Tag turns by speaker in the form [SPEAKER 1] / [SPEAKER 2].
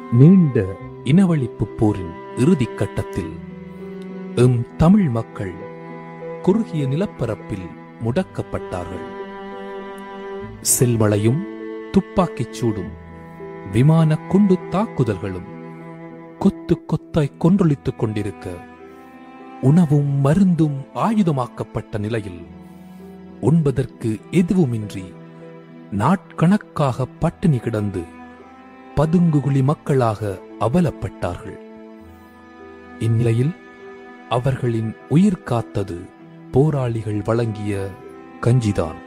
[SPEAKER 1] நீண்ட இனவழிப்புப் போரின் இறுதிக் கட்டத்தில் எம் தமிழ் மக்கள் குறுகிய நிலப்பரப்பில் முடக்கப்பட்டார்கள் செல்மழையும் துப்பாக்கிச் சூடும் விமான குண்டு தாக்குதல்களும் கொத்து கொத்தாய் கொன்றொழித்துக் கொண்டிருக்க உணவும் மருந்தும் ஆயுதமாக்கப்பட்ட நிலையில் உண்பதற்கு எதுவுமின்றி நாட்கணக்காக பட்டினி கிடந்து பதுங்குகுழி மக்களாக அவலப்பட்டார்கள் இந்நிலையில் அவர்களின் உயிர் காத்தது போராளிகள் வழங்கிய கஞ்சிதான்